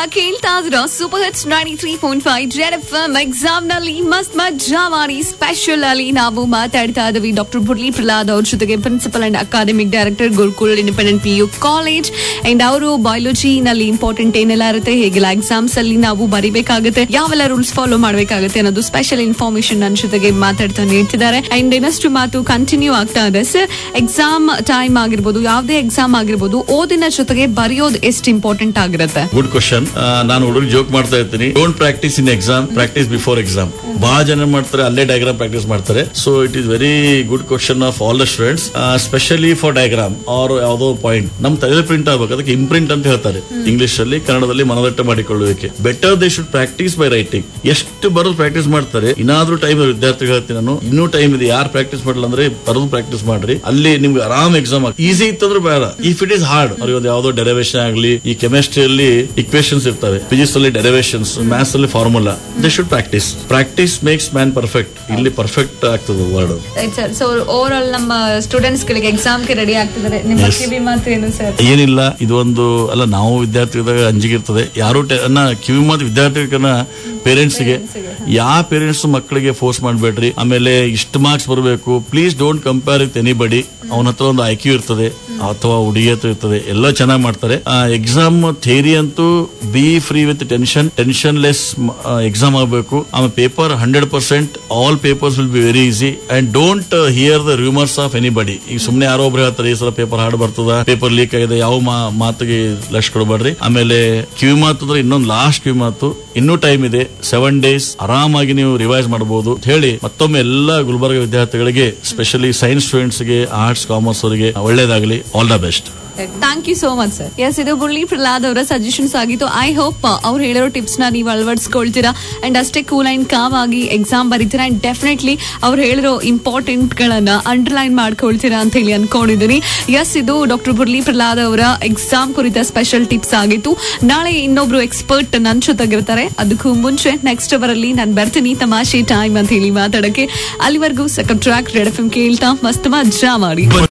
ಕೇಳ್ತಾ ಇದ್ರ super hits ninety three point five Z F exam ನಲ್ಲಿ ಮಸ್ತ್ ಮಜಾ ಮಾಡಿ ಸ್ಪೆಷಲ್ ಅಲ್ಲಿ ನಾವು ಮಾತಾಡ್ತಾ ಇದ್ವಿ ಡಾಕ್ಟರ್ ಬುರ್ಲಿ ಪ್ರಹ್ಲಾದ್ ಅವ್ರ ಜೊತೆಗೆ principal and academic director Gurukul independent P U college and ಅವರು ಬಯಾಲಜಿ ನಲ್ಲಿ ಇಂಪಾರ್ಟೆಂಟ್ ಏನೆಲ್ಲ ಇರುತ್ತೆ ಹೇಗೆಲ್ಲ ಎಕ್ಸಾಮ್ಸ್ ಅಲ್ಲಿ ನಾವು ಬರಿಬೇಕಾಗುತ್ತೆ ಯಾವೆಲ್ಲ ರೂಲ್ಸ್ ಫಾಲೋ ಮಾಡಬೇಕಾಗುತ್ತೆ ಅನ್ನೋದು ಸ್ಪೆಷಲ್ ಇನ್ಫಾರ್ಮೇಶನ್ ನನ್ನ ಜೊತೆಗೆ ಮಾತಾಡ್ತಾ ನೀಡ್ತಿದ್ದಾರೆ ಅಂಡ್ ಇನ್ನಷ್ಟು ಮಾತು ಕಂಟಿನ್ಯೂ ಆಗ್ತಾ ಇದೆ ಸರ್ ಎಕ್ಸಾಮ್ ಟೈಮ್ ಆಗಿರ್ಬೋದು ಯಾವುದೇ ಎಕ್ಸಾಮ್ ಆಗಿರ್ಬೋದು ಓದಿನ ಜೊತೆಗೆ ಬರೆಯೋದು ಎಷ್ಟು ಇಂಪಾರ್ಟೆಂಟ್ ಆಗಿರುತ್ತೆ ಗುಡ್ ಕ್ವಶನ್ ನಾನು ಹುಡುಗ ಜೋಕ್ ಮಾಡ್ತಾ ಇರ್ತೀನಿ don't practice in exam practice before exam ಬಹಳ ಜನ ಮಾಡ್ತಾರೆ ಅಲ್ಲೇ ಡಯಾಗ್ರಾಮ್ ಪ್ರಾಕ್ಟೀಸ್ ಮಾಡ್ತಾರೆ so it is very good question of all the students specially for diagram or ಯಾವುದೋ ಪಾಯಿಂಟ್ ನಮ್ ತಲೆ ಪ್ರಿಂಟ್ ಆಗ್ಬೇಕು ಅದಕ್ಕೆ ಇಂಪ್ರಿಂಟ್ ಅಂತ ಹೇಳ್ತಾರೆ ಇಂಗ್ಲಿಷ್ ಅಲ್ಲಿ ಕನ್ನಡದಲ್ಲಿ ಮನದಟ್ಟ ಮಾಡಿಕೊಳ್ಳುವಿಕೆ better they should practice by writing ಎಷ್ಟು ಬರೋದು ಪ್ರಾಕ್ಟೀಸ್ ಮಾಡ್ತಾರೆ ಇನ್ನಾದ್ರೂ ಟೈಮ್ ವಿದ್ಯಾರ್ಥಿಗಳು ಹೇಳ್ತೀನಿ ನಾನು ಇನ್ನೂ ಟೈಮ್ ಇದೆ ಯಾರು ಪ್ರಾಕ್ಟೀಸ್ ಮಾಡಲ್ಲ ಅಂದ್ರೆ ಬರೋದು ಪ್ರಾಕ್ಟೀಸ್ ಮಾಡ್ರಿ ಅಲ್ಲಿ ನಿಮ್ಗೆ ಆರಾಮ್ ಎಕ್ಸಾಮ್ ಈಸಿ ಇತ್ತಂದ್ರೆ ಬೇಡ ಇಫ್ ಇಟ್ ಇಸ್ ಹಾರ್ಡ್ ಅವ್ರಿಗೆ ಒಂದು ಯಾವ್ದೋ ಡೆರಿವೇಶನ್ ಆಗಲಿ ಈ ಕೆಮಿಸ್ಟ್ರಿಯಲ್ಲಿ ಇಕ್ವೇಶನ್ಸ್ ಇರ್ತವೆ ಫಿಸಿಕ್ಸ್ ಅಲ್ಲಿ ಡೆರಿವೇಶನ್ಸ್ ಮ್ಯಾಥ್ಸ್ ಅಲ್ಲಿ formula they should practice practice makes man perfect ಇಲ್ಲಿ ಪರ್ಫೆಕ್ಟ್ ಆಗ್ತದೆ word sir so over all ನಮ್ಮ ಸ್ಟೂಡೆಂಟ್ಸ್ ಗಳಿಗೆ ಎಕ್ಸಾಮ್ ಗೆ ರೆಡಿ ಆಗ್ತಿದ್ದಾರೆ ನಿಮ್ಮ Yes. ಕಿವಿ ಮಾತು ಏನು ಸರ್ ಏನಿಲ್ಲ ಇದು ಒಂದು ಅಲ್ಲ ನಾವು ವಿದ್ಯಾರ್ಥಿಗಳಿದಾಗ ಅಂಜಿಕೆ ಇರ್ತದೆ ಯಾರು ಅನ್ನ ಕಿವಿ ಮಾತು ವಿದ್ಯಾರ್ಥಿಗಳ ಪೇರೆಂಟ್ಸ್ ಗೆ ಯಾವ ಪೇರೆಂಟ್ಸ್ ಮಕ್ಕಳಿಗೆ ಫೋರ್ಸ್ ಮಾಡಬೇಡ್ರಿ ಆಮೇಲೆ ಇಷ್ಟು ಮಾರ್ಕ್ಸ್ ಬರಬೇಕು please don't compare with anybody ಅವನ ಹತ್ರ ಒಂದು ಐಕ್ಯೂ ಇರ್ತದೆ ಅಥವಾ ಹುಡುಗಿ ಹತ್ರ ಇರ್ತದೆ ಎಲ್ಲ ಚೆನ್ನಾಗಿ ಮಾಡ್ತಾರೆ ಎಕ್ಸಾಮ್ ಥೇರಿ ಅಂತೂ be free with tension tension less exam ಆಗಬೇಕು ಆಮೇಲೆ paper hundred percent all papers will be very easy and don't hear the rumours of anybody ಈಗ ಸುಮ್ನೆ ಯಾರೋ ಒಬ್ರು ಹೇಳ್ತಾರೆ ಈ ಸಲ ಪೇಪರ್ ಹಾರ್ಡ್ ಬರ್ತದ ಪೇಪರ್ ಲೀಕ್ ಆಗಿದೆ ಯಾವ ಮಾ- ಮಾತಿಗೆ ಲಕ್ಷ ಕೊಡಬೇಡ್ರಿ ಆಮೇಲೆ ಕಿವಿ ಮಾತು ಅಂದ್ರೆ ಇನ್ನೊಂದು ಲಾಸ್ಟ್ ಕಿವಿ ಮಾತು ಇನ್ನೂ ಟೈಮ್ ಇದೆ ಸೆವೆನ್ ಡೇಸ್ ಆರಾಮಾಗಿ ನೀವು ರಿವೈಸ್ ಮಾಡಬಹುದು ಅಂತ ಹೇಳಿ ಮತ್ತೊಮ್ಮೆ ಎಲ್ಲ ಗುಲ್ಬರ್ಗ ವಿದ್ಯಾರ್ಥಿಗಳಿಗೆ ಸ್ಪೆಷಲಿ ಸೈನ್ಸ್ ಸ್ಟೂಡೆಂಟ್ಸ್ ಗೆ ಆರ್ಟ್ಸ್ ಕಾಮರ್ಸ್ ಅವರಿಗೆ ಒಳ್ಳೇದಾಗಲಿ all the best thank you so much sir yes ಇದು ಬುರ್ಲಿ ಪ್ರಹ್ಲಾದ್ ಅವರ ಸಜೆಷನ್ಸ್ ಆಗಿತ್ತು ಐ ಹೋಪ್ ಅವ್ರು ಹೇಳಿರೋ ಟಿಪ್ಸ್ ನ ನೀವು ಅಳವಡಿಸ್ಕೊಳ್ತೀರಾ ಅಂಡ್ ಅಷ್ಟೇ ಕೂಲ್ ಅಂಡ್ ಕಾಮ್ ಆಗಿ ಎಕ್ಸಾಮ್ ಬರೀತೀರಾ ಅಂಡ್ ಡೆಫಿನೆಟ್ಲಿ ಅವ್ರು ಹೇಳಿರೋ ಇಂಪಾರ್ಟೆಂಟ್ ಗಳನ್ನ ಅಂಡರ್ಲೈನ್ ಮಾಡ್ಕೊಳ್ತೀರಾ ಅಂತ ಹೇಳಿ ಅನ್ಕೊಂಡಿದ್ದೀನಿ ಎಸ್ ಇದು ಡಾಕ್ಟರ್ ಬುರ್ಲಿ ಪ್ರಹ್ಲಾದ್ ಅವರ ಎಕ್ಸಾಮ್ ಕುರಿತ ಸ್ಪೆಷಲ್ ಟಿಪ್ಸ್ ಆಗಿತ್ತು ನಾಳೆ ಇನ್ನೊಬ್ರು ಎಕ್ಸ್ಪರ್ಟ್ ನನ್ ಜೊತೆಗಿರ್ತಾರೆ ಅದಕ್ಕೂ ಮುಂಚೆ ನೆಕ್ಸ್ಟ್ ಅವರಲ್ಲಿ ನಾನು ಬರ್ತೀನಿ ತಮಾಷೆ ಟೈಮ್ ಅಂತ ಹೇಳಿ ಮಾತಾಡಕ್ಕೆ ಅಲ್ಲಿವರೆಗೂ ಸಕತ್ ಟ್ರ್ಯಾಕ್ ರೆಡ್ ಎಫ್ ಕೇಳ್ತಾ ಮಸ್ತ್ ಮಜಾ ಮಾಡಿ